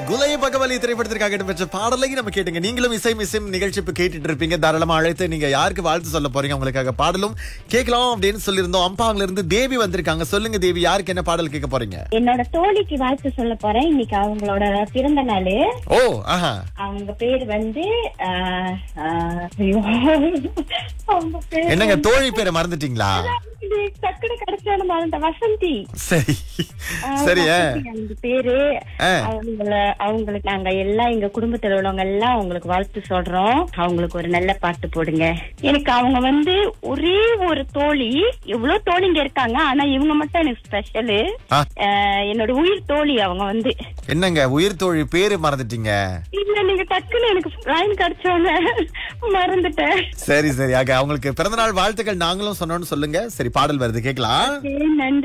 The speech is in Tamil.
குலைய பகவலி திரைப்படத்திற்காக இடம்பெற்ற பாடலை நம்ம கேட்டுங்க நீங்களும் இசை மிஸ்ஸும் நிகழ்ச்சி இப்ப கேட்டுட்டு இருப்பீங்க தாராளமா அழைத்து நீங்க யாருக்கு வாழ்த்து சொல்ல போறீங்க உங்களுக்காக பாடலும் கேட்கலாம் அப்படின்னு சொல்லியிருந்தோம் அம்பாங்கல இருந்து தேவி வந்திருக்காங்க சொல்லுங்க தேவி யாருக்கு என்ன பாடல் கேட்க போறீங்க என்னோட தோழிக்கு வாழ்த்து சொல்ல போறேன் இன்னைக்கு அவங்களோட பிறந்த நாள் ஓ ஆஹா அவங்க பேர் வந்து ஆஹ், ஆஹ், ஐயோ, அவங்க பேர் என்னங்க தோழி பேரை மறந்துட்டீங்களா இது டக்குனு கிடைச்சான மறந்த வசந்தி சரி ஆஹ், சரி ஆ. வசந்தி அவங்க பேரு ஆ. அவங்கள அவங்களுக்கு நாங்க எல்லாம் எங்க குடும்பத்துல உள்ளவங்க எல்லாம் அவங்களுக்கு வாழ்த்து சொல்றோம் அவங்களுக்கு ஒரு நல்ல பாட்டு போடுங்க எனக்கு அவங்க வந்து ஒரே ஒரு தோழி எவ்வளவு தோழிங்க இருக்காங்க ஆனா இவங்க மட்டும் எனக்கு ஸ்பெஷலு ஆ. என்னோட உயிர் தோழி அவங்க வந்து என்னங்க உயிர் தோழி பேரு மறந்துட்டீங்க இல்ல நீங்க டக்குன்னு எனக்கு லைன் கிடைச்சோன்னு மறந்துட்டேன் சரி சரி ஆக அவங்களுக்கு பிறந்தநாள் வாழ்த்துக்கள் நாங்களும் சொன்னோம்னு சொல்லுங்க சரி பாடல் வருது கேட்கலாம் நன்றி